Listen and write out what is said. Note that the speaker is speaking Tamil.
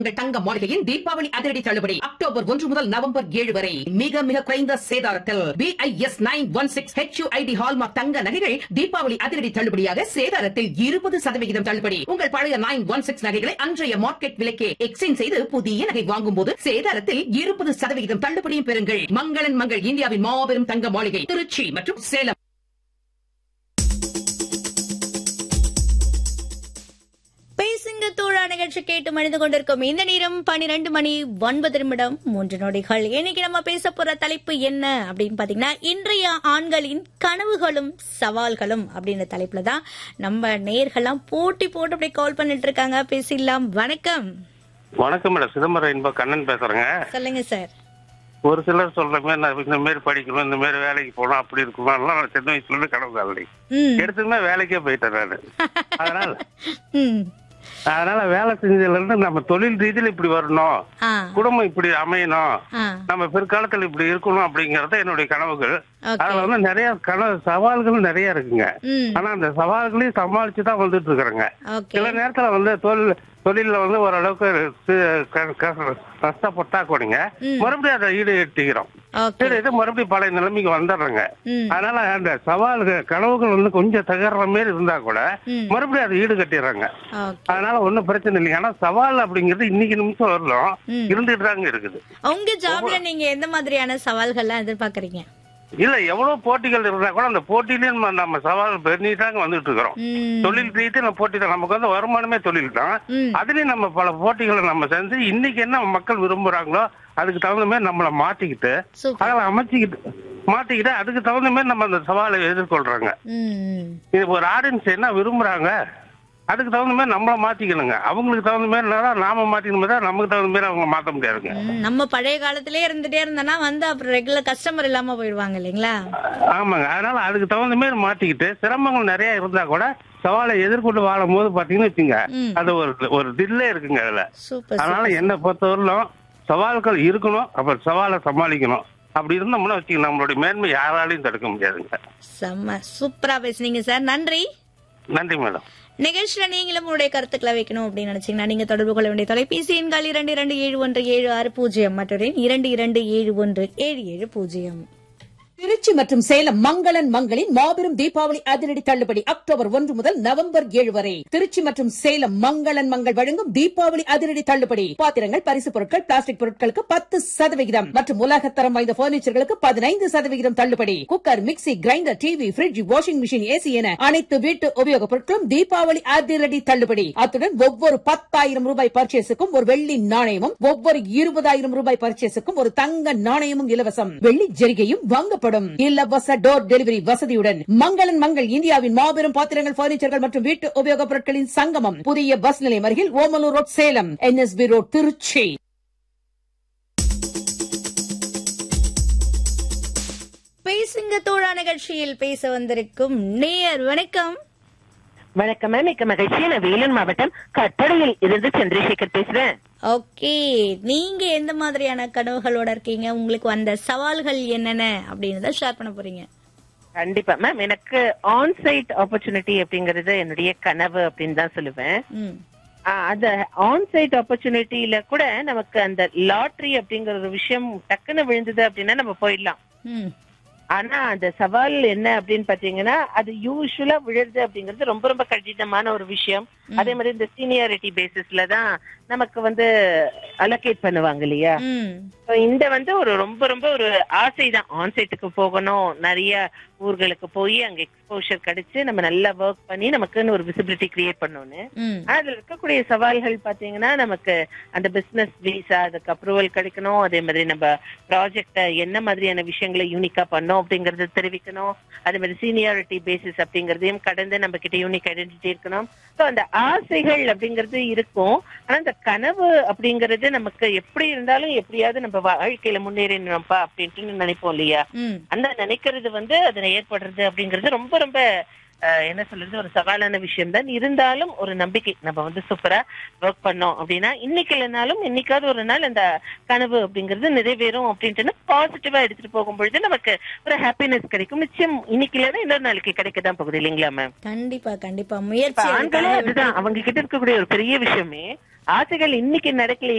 உங்கள் தங்க மாளிகையின் தீபாவளி அதிரடி தள்ளுபடி அக்டோபர் ஒன்று முதல் நவம்பர் ஏழு வரை மிக மிக குறைந்த சேதாரத்தில் BIS nine one six HUID hallmark தங்க நகைகள் தீபாவளி அதிரடி தள்ளுபடியாக சேதாரத்தில் இருபது சதவிகிதம் தள்ளுபடி உங்கள் பழைய நைன் ஒன் சிக்ஸ் நகைகளை அன்றைய மார்க்கெட் விலைக்கே எக்ஸ்சேஞ்ச் செய்து புதிய நகை வாங்கும் போது சேதாரத்தில் இருபது சதவிகிதம் தள்ளுபடியும் பெறுங்கள் மங்களன் மங்கள் இந்தியாவின் மாபெரும் தங்க மாளிகை திருச்சி மற்றும் சேலம் பேசுங்க தோழா நிகழ்ச்சி கேட்டு மணிந்து கொண்டிருக்கும் இந்த நேரம் பன்னிரண்டு மணி ஒன்பது நிமிடம் மூன்று நொடிகள் இன்னைக்கு நம்ம பேச போற தலைப்பு என்ன அப்படின்னு பாத்தீங்கன்னா இன்றைய ஆண்களின் கனவுகளும் சவால்களும் அப்படின்ற தலைப்புல தான் நம்ம நேர்கள்லாம் போட்டி போட்டு அப்படியே கால் பண்ணிட்டு இருக்காங்க பேசிடலாம் வணக்கம் வணக்கம் மேடம் சிதம்பரம் இன்ப கண்ணன் பேசுறேங்க சொல்லுங்க சார் ஒரு சிலர் சொல்ற மாதிரி நான் இந்த மாதிரி படிக்கணும் இந்த மாதிரி வேலைக்கு போகணும் அப்படி இருக்கணும் எல்லாம் நான் சின்ன வயசுல இருந்து கனவு காலடி ம் எடுத்ததுமே வேலைக்கே போயிட்டேன் நான் அதனால ம் அதனால வேலை செஞ்சதுல இருந்து நம்ம தொழில் ரீதியில இப்படி வரணும் ஆ குடும்பம் இப்படி அமையணும் ஆ நம்ம பிற்காலத்துல இப்படி இருக்கணும் அப்படிங்கறது என்னுடைய கனவுகள் ஓகே அதுல வந்து நிறைய கனவு சவால்கள் நிறைய இருக்குங்க ம் ஆனா அந்த சவால்களையும் சமாளிச்சு தான் வந்துட்டு இருக்கிறேங்க ஓகே சில நேரத்துல வந்து தொழில் தொழில வந்து ஓரளவுக்கு சி- க- க- கஷ்டப்பட்டா கூடங்க ம். மறுபடியும் அதை ஈடு எட்டிக்கிறோம் ஓகே சரி இது மறுபடியும் பழைய நிலைமைக்கு வந்துடுறேங்க ம் அதனால அந்த சவால்கள் கனவுகள் வந்து கொஞ்சம் தகர்ற மாதிரி இருந்தா கூட ம் மறுபடியும் அதை ஈடு கட்டிடுறாங்க ஓகே அதனால ஒண்ணும் பிரச்சனை இல்லைங்க ஆனா சவால் அப்படிங்கிறது இன்னைக்கு நிமிஷம் வரலாம் ம். இருந்துட்டு தாங்க இருக்குது உங்க ஜாப்ல நீங்க எந்த மாதிரியான சவால்கள்லாம் எதிர்பார்க்கறீங்க இல்ல எவ்வளவு போட்டிகள் இருந்தா கூட அந்த போட்டியிலயும் நம்ம- நம்ம சவால் பண்ணிட்டாங்க வந்துட்டு இருக்கிறோம் ம் தொழில் ரீதியில் நம்ம போட்டி தான் நமக்கு வந்து வருமானமே தொழில் தான் ம் அதுலயும் நம்ம பல போட்டிகளை நம்ம செஞ்சு இன்னைக்கு என்ன மக்கள் விரும்புறாங்களோ அதுக்கு தகுந்த மாதிரி நம்மளை மாத்திக்கிட்டு சூப்பர் அதில் அமைச்சிக்கிட்டு மாத்திக்கிட்டு அதுக்கு தகுந்த மாதிரி நம்ம அந்த சவாலை எதிர்கொள்றாங்க ம் ம் இது ஒரு ஆடியன்ஸ் என்ன விரும்புறாங்க அதுக்கு தகுந்த மாதிரி நம்மள மாத்திக்கணுங்க அவங்களுக்கு தகுந்த மாதிரி இருந்தா நாம மாத்திக்கணும் தான் நமக்கு தகுந்த மாதிரி அவங்க மாத்த முடியாதுங்க ம், நம்ம பழைய காலத்திலே இருந்துட்டே இருந்தோம்னா வந்து அப்புறம் ரெகுலர் கஸ்டமர் இல்லாம போயிடுவாங்க இல்லைங்களா ஆமாங்க அதனால அதுக்கு தகுந்த மாதிரி மாத்திக்கிட்டு சிரமங்கள் நிறைய இருந்தா கூட சவாலை எதிர்கொண்டு வாழும் போது பாத்தீங்கன்னு வச்சுங்க ம். அது ஒரு ஒரு தில்லே இருக்குங்க அதுல சூப்பர் அதனால சூப்பர். என்னை பொறுத்தவரையிலும் சவால்கள் இருக்கணும் அப்புறம் சவாலை சமாளிக்கணும் அப்படி இருந்தோம்னா வச்சுக்க நம்மளுடைய மேன்மை யாராலையும் தடுக்க முடியாதுங்க செம்ம சூப்பரா பேசுனீங்க சார் நன்றி நன்றி மேடம் நிகழ்ச்சியில நீங்களும் உங்களுடைய கருத்துக்களை வைக்கணும் அப்படின்னு நினைச்சீங்கன்னா நீங்க தொடர்பு கொள்ள வேண்டிய தொலைபேசி எண்கள் இரண்டு இரண்டு ஏழு ஒன்று ஏழு ஆறு பூஜ்ஜியம் மற்றும் இரண்டு இரண்டு ஏழு ஒன்று ஏழு ஏழு பூஜ்ஜியம் திருச்சி மற்றும் சேலம் மங்களன் மங்களின் மாபெரும் தீபாவளி அதிரடி தள்ளுபடி அக்டோபர் ஒன்று முதல் நவம்பர் ஏழு வரை திருச்சி மற்றும் சேலம் மங்களன் மங்கள் வழங்கும் தீபாவளி அதிரடி தள்ளுபடி பாத்திரங்கள் பரிசு பொருட்கள் பிளாஸ்டிக் பொருட்களுக்கு பத்து சதவிகிதம் மற்றும் உலகத்தரம் வாய்ந்த பர்னிச்சர்களுக்கு பதினைந்து சதவிகிதம் தள்ளுபடி cooker mixie grinder TV fridge washing machine AC என அனைத்து வீட்டு உபயோகப் பொருட்களும் தீபாவளி அதிரடி தள்ளுபடி அத்துடன் ஒவ்வொரு பத்தாயிரம் ரூபாய் பர்ச்சேஸுக்கும் ஒரு வெள்ளி நாணயமும் ஒவ்வொரு இருபதாயிரம் ரூபாய் பர்ச்சேஸுக்கும் ஒரு தங்க நாணயமும் இலவசம் வெள்ளி ஜெரிகையும் வாங்கப்படும் இலவச டோர் டெலிவரி வசதியுடன் மங்களன் மங்கள் இந்தியாவின் மாபெரும் பாத்திரங்கள் பர்னிச்சர்கள் மற்றும் வீட்டு உபயோகப் பொருட்களின் சங்கமம் புதிய பஸ் நிலையம் அருகில் Omalur road Salem NSB road Trichy பேசுங்க தோழா நிகழ்ச்சியில் பேச வந்திருக்கும் நேயர் வணக்கம் வணக்கம் மேம் மிக்க மகிழ்ச்சி நான் வேலூர் மாவட்டம் கட்டளையில் இருந்து சந்திரசேகர் பேசுறேன் ஓகே நீங்க எந்த மாதிரியான கனவுகளோட இருக்கீங்க உங்களுக்கு வந்த சவால்கள் என்னென்ன அப்படின்னு ஷேர் பண்ண போறீங்க கண்டிப்பா மேம் எனக்கு ஆன் சைட் ஆப்பர்ச்சுனிட்டி அப்படிங்கறது என்னுடைய கனவு அப்படின்னு தான் சொல்லுவேன் ம் ஆ, அந்த ஆன் சைட் ஆப்பர்ச்சுனிட்டியில கூட நமக்கு அந்த லாட்ரி அப்படிங்கிற ஒரு விஷயம் டக்குன்னு விழுந்தது அப்படின்னா நம்ம போயிடலாம் ம் ஆனா அந்த சவால் என்ன அப்படின்னு பாத்தீங்கன்னா அது யூஸ்வலா விழுறது அப்படிங்கிறது ரொம்ப ரொம்ப கடினமான ஒரு விஷயம் அதே மாதிரி இந்த சீனியாரிட்டி பேசிஸ்ல தான் நமக்கு வந்து அலோகேட் பண்ணுவாங்க இல்லையா ம் So, இந்த வந்து ஒரு ரொம்ப ரொம்ப ஒரு ஆசை தான் ஆன்சைட்டுக்கு போகணும் நிறைய ஊர்களுக்கு போய் அங்க எக்ஸ்போஷர் கிடைச்சு நம்ம நல்லா ஒர்க் பண்ணி நமக்குன்னு ஒரு விசிபிலிட்டி கிரியேட் பண்ணோன்னு ம் அதுல இருக்கக்கூடிய சவால்கள் பாத்தீங்கன்னா நமக்கு அந்த பிசினஸ் விசா அதுக்கு அப்ரூவல் கிடைக்கணும் அதே மாதிரி நம்ம ப்ராஜெக்ட என்ன மாதிரியான விஷயங்களை யூனிக்கா பண்ணோம் அப்படிங்கறத தெரிவிக்கணும் அதே மாதிரி சீனியாரிட்டி பேசிஸ் அப்படிங்கறதையும் கடந்து நம்ம கிட்ட யூனிக் ஐடென்டிட்டி இருக்கணும் ஸோ அந்த ஆசைகள் அப்படிங்கிறது இருக்கும் ஆனா அந்த கனவு அப்படிங்கறது நமக்கு எப்படி இருந்தாலும் எப்படியாவது நம்ம வாழ்க்கையில முன்னேறினோம்ப்பா அப்படின்ட்டு நினைப்போம் இல்லையா ம் அந்த நினைக்கிறது வந்து அதுல ஏற்படுறது அப்படிங்கிறது ரொம்ப ரொம்ப அஹ், என்ன சொல்றது ஒரு சவாலான விஷயம் தான் இருந்தாலும் ஒரு நம்பிக்கை நம்ம வந்து சூப்பரா ஒர்க் பண்ணோம் அப்படின்னா இன்னைக்கு இல்லைனாலும் இன்னைக்காவது ஒரு நாள் அந்த கனவு அப்படிங்கிறது நிறைவேறும் அப்படின்ட்டு பாசிட்டிவா எடுத்துட்டு போகும்பொழுது நமக்கு ஒரு ஹாப்பினஸ் கிடைக்கும் நிச்சயம் இன்னைக்கு இல்லைன்னா இன்னொரு நாளைக்கு கிடைக்க தான் போகுது இல்லைங்களா மேம் கண்டிப்பா கண்டிப்பா இப்ப முயற்சி ஆண்களும் அதுக்காக அதுதான் அவங்க கிட்ட இருக்கக்கூடிய ஒரு பெரிய விஷயமே ஆசைகள் இன்னைக்கு நடக்கலையே